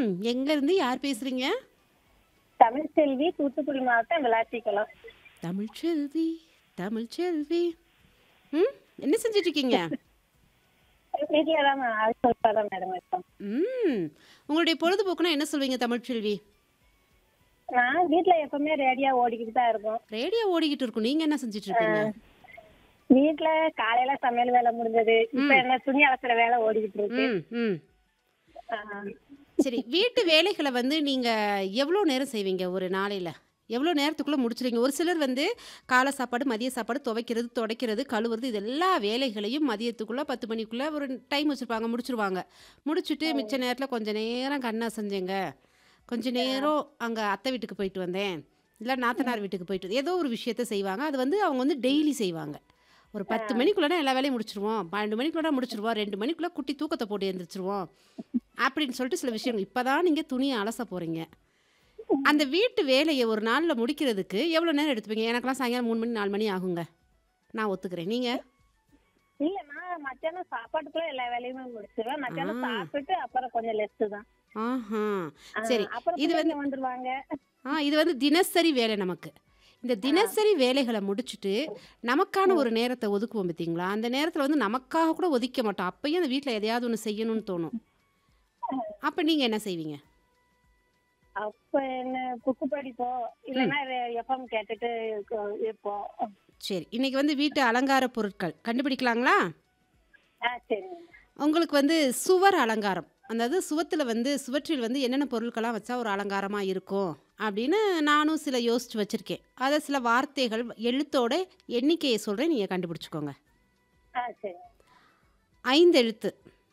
ம் எங்கேருந்து யார் பேசுறீங்க தமிழ்செல்வி தூத்துக்குடி மாவட்டம் விளாத்திக்குளம் தமிழ்ச்செல்வி தமிழ்ச்செல்வி ம் என்ன செஞ்சுட்டு இருக்கீங்க வீட்டில் தான் ஹவுஸ் ஒய்ஃபாக தான் மேடம் இருக்கோம் ம் உங்களுடைய பொழுதுபோக்குனா என்ன சொல்வீங்க தமிழ்ச்செல்வி நான் வீட்டில் எப்பவுமே ரேடியோ ஓடிக்கிட்டு தான் இருக்கும் ரேடியோ ஓடிக்கிட்டு இருக்கும் நீங்க என்ன செஞ்சுட்டு இருக்கீங்க வீட்டில் காலையில சமையல் வேலை முடிஞ்சது இப்போ என்ன துணி அலசுற வேலை ஓடிக்கிட்டு இருக்கு ம் ம் ஆ. சரி வீட்டு வேலைகளை வந்து நீங்க எவ்வளோ நேரம் செய்வீங்க ஒரு நாளையில எவ்வளோ நேரத்துக்குள்ளே முடிச்சிருவீங்க ஒரு சிலர் வந்து காலை சாப்பாடு மதிய சாப்பாடு துவைக்கிறது துடைக்கிறது கழுவுறது இது எல்லா வேலைகளையும் மதியத்துக்குள்ளே பத்து மணிக்குள்ளே ஒரு டைம் வச்சுருப்பாங்க முடிச்சிருவாங்க முடிச்சுட்டு மிச்ச நேரத்தில் கொஞ்ச நேரம் கண்ணா செஞ்சேங்க கொஞ்ச நேரம் அங்கே அத்தை வீட்டுக்கு போயிட்டு வந்தேன் இல்லை நாத்தனார் வீட்டுக்கு போயிட்டு வந்தேன். ஏதோ ஒரு விஷயத்த செய்வாங்க அது வந்து அவங்க வந்து டெய்லி செய்வாங்க ஒரு பத்து மணிக்குள்ளே எல்லா வேலையும் முடிச்சிருவோம் பன்னெண்டு மணிக்குள்ளே முடிச்சிருவோம் ரெண்டு மணிக்குள்ளே குட்டி தூக்கத்தை போட்டு எழுந்திரிச்சிருவோம் அப்படின்னு சொல்லிட்டு சில விஷயங்கள் இப்போ தான் நீங்கள் துணியை அலச போகிறீங்க அந்த வீட்டு வேலையை ஒரு நாளில் முடிக்கிறதுக்கு எவ்வளோ நேரம் எடுத்துப்பீங்க எனக்கெல்லாம் சாயங்காலம் மூணு மணி நாலு மணி ஆகுங்க நான் ஒத்துக்கிறேன் நீங்கள் இல்ல நான் மத்தியானம் சாப்பாட்டுக்குள்ள எல்லா வேலையுமே முடிச்சிருவேன் மத்தியானம் ஆ. சாப்பிட்டு அப்புறம் கொஞ்சம் லெஸ்ட் தான் ஆஹா ஆ, சரி அப்புறம் இது வந்து பிள்ளைங்க வந்துருவாங்க ஆ இது வந்து தினசரி வேலை நமக்கு இந்த தினசரி வேலைகளை முடிச்சுட்டு நமக்கான ஒரு நேரத்தை ஒதுக்குவோம் பார்த்தீங்களா அந்த நேரத்தில் வந்து நமக்காக கூட ஒதுக்க மாட்டோம் அப்பயும் அந்த வீட்டில் எதையாவது ஒன்று செய்யணும்னு தோணும் அப்போ நீங்கள் என்ன செய்வீங்க அப்ப என்ன புக்கு படிப்போம் இல்லைன்னா எஃப்எம் கேட்டுட்டு இருக்க- இருப்போம் சரி இன்னைக்கு வந்து வீட்டு அலங்கார பொருட்கள் கண்டுபிடிக்கலாங்களா ஆ சரி உங்களுக்கு வந்து சுவர் அலங்காரம் அதாவது சுவத்தில் வந்து சுவற்றில் வந்து என்னென்ன பொருட்கள்லாம் வச்சா ஒரு அலங்காரமாக இருக்கும் அப்படின்னு நானும் சில யோசித்து வச்சுருக்கேன் அதை சில வார்த்தைகள் எழுத்தோட எண்ணிக்கையை சொல்கிறேன் நீங்கள் கண்டுபிடிச்சிக்கோங்க ஆ சரி ஐந்து எழுத்து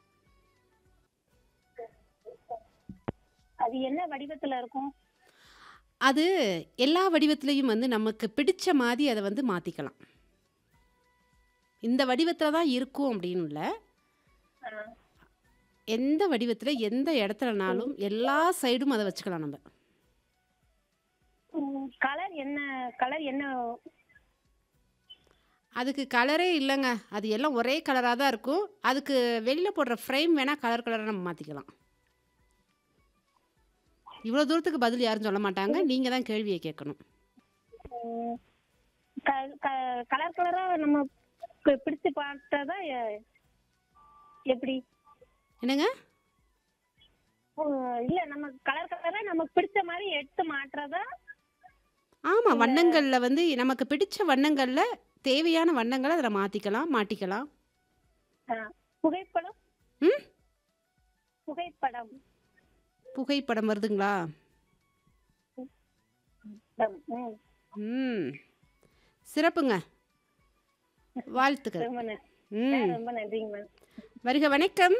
அது என்ன வடிவத்துல இருக்கும் அது எல்லா வடிவத்திலையும் வந்து நமக்கு பிடிச்ச மாதிரி அதை வந்து மாற்றிக்கலாம் இந்த வடிவத்தில் தான் இருக்கும் அப்படின்னு இல்லை ஆ. எந்த வடிவத்தில் எந்த இடத்துலனாலும் எல்லா சைடும் அதை வச்சுக்கலாம் நம்ம ம், கலர் என்ன கலர் என்ன அதுக்கு கலரே இல்லைங்க அது எல்லாம் ஒரே கலராக தான் இருக்கும் அதுக்கு வெளியில் போடுற ஃப்ரேம் வேணால் கலர் கலராக நம்ம மாற்றிக்கலாம் இவ்வளோ தூரத்துக்கு பதில் யாரும் சொல்ல மாட்டாங்க நீங்கள் தான் கேள்வியை கேட்கணும் ம், க- க- கலர் கலரா நம்ம பி- பிடிச்சு பார்த்ததா எ- எப்படி என்னங்க ம், இல்ல நம்ம கலர் கலரா நமக்கு பிடிச்ச மாதிரி எடுத்து மாட்டுறதா ஆமாம் வண்ணங்களில் வந்து நமக்கு பிடிச்ச வண்ணங்களில் தேவையான வண்ணங்களை அதில் மாற்றிக்கலாம் மாட்டிக்கலாம் ஆ, புகைப்படம் ம் புகைப்படம் புகைப்படம் வருதுங்களா படம். ம், ம் சிறப்புங்க வாழ்த்துக்கள் ரொம்ப நன்றி ம் ரொம்ப நன்றிங்க மேம் வருக வணக்கம்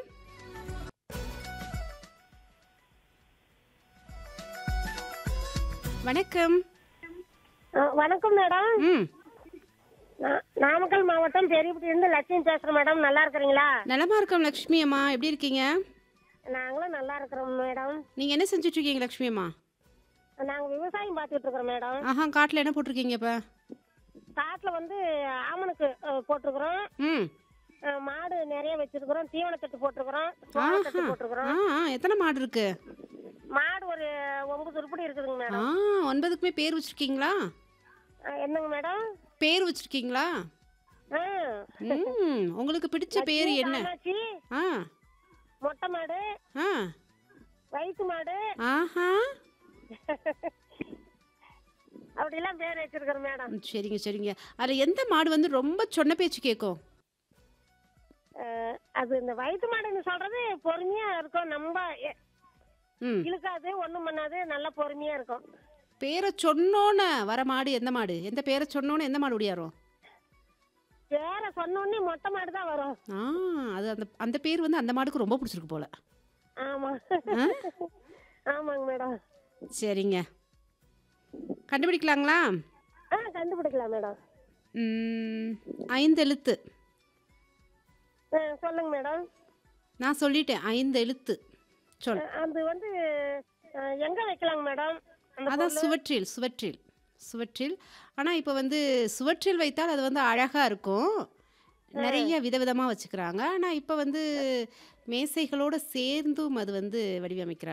வணக்கம் வணக்கம் மேடம் ம் நாமக்கல் மாவட்டம் பெரியபட்டியிலிருந்து லட்சுமி பேசுறேன் மேடம் நல்லா இருக்கிறீங்களா நலமா இருக்கோம் லக்ஷ்மி அம்மா எப்படி இருக்கீங்க நாங்களும் நல்லா இருக்கிறோம் மேடம் நீங்கள் என்ன செஞ்சுட்டு இருக்கீங்க லக்ஷ்மி அம்மா நாங்க விவசாயம் பார்த்துட்டு இருக்கிறோம் மேடம் ஆஹா காட்டில் என்ன போட்டிருக்கீங்க இப்போ காட்டுல வந்து ஆமனுக்கு அஹ், போட்டிருக்கிறோம் ம் அஹ், மாடு நிறைய வச்சிருக்கிறோம் தீவனத்தட்டு போட்டிருக்கிறோம் ஆஹா சோளத்தட்டு ஆ போட்டிருக்கிறோம் ஆ எத்தனை மாடு இருக்கு மாடு ஒரு ஒன்பது உருப்படி இருக்குதுங்க ஆ மேடம் ஒன்பதுக்குமே பேர் வச்சிருக்கீங்களா அஹ், என்னங்க மேடம் பேர் வச்சிருக்கீங்களா ஆ. ம் உங்களுக்கு பிடிச்ச பேர் லட்சுமி, என்ன காமாட்சி ஆ மொட்டை மாடு ஆ வயிற்று மாடு ஆஹா அப்படிலாம் பேர் வச்சிருக்கிறோம் மேடம் ம், சரிங்க சரிங்க அதில் எந்த மாடு வந்து ரொம்ப சொன்ன பேச்சு கேட்கும் அஹ், அது இந்த வயிற்று மாடுன்னு சொல்றது பொறுமையா இருக்கும் நம்ம எ- ம் இழுக்காது ஒண்ணும் பண்ணாது நல்லா பொறுமையா இருக்கும் பேரை சொன்னோன்னே வர மாடு எந்த மாடு எந்த பேரை சொன்னோன்னே எந்த மாடு ஓடியாரும் வேற சொன்னோடனே மொட்டை மாடு தான் வரும் ஆ அது அந்த அந்த பேர் வந்து அந்த மாடுக்கு ரொம்ப பிடிச்சிருக்கு போல ஆமா ஆ? ஆமாங்க மேடம் சரிங்க கண்டுபிடிக்கலாங்களா ஆ கண்டுபிடிக்கலாம் மேடம் ம், ஐந்து எழுத்து ஆ, சொல்லுங்க மேடம் நான் சொல்லிட்டேன் ஐந்து எழுத்து சொல் அஹ், அது வந்து அஹ், எங்க வைக்கலாங்க மேடம் அந்த அதான் சுவற்றில் சுவற்றில் சுவற்றில் ஆனால் இப்போ வந்து சுவற்றில் வைத்தால் அது வந்து அழகாக இருக்கும் நிறைய விதவிதமாக வச்சுக்கிறாங்க ஆனால் இப்போ வந்து மேசைகளோடு சேர்ந்தும் அது வந்து வடிவமைக்கிறாங்க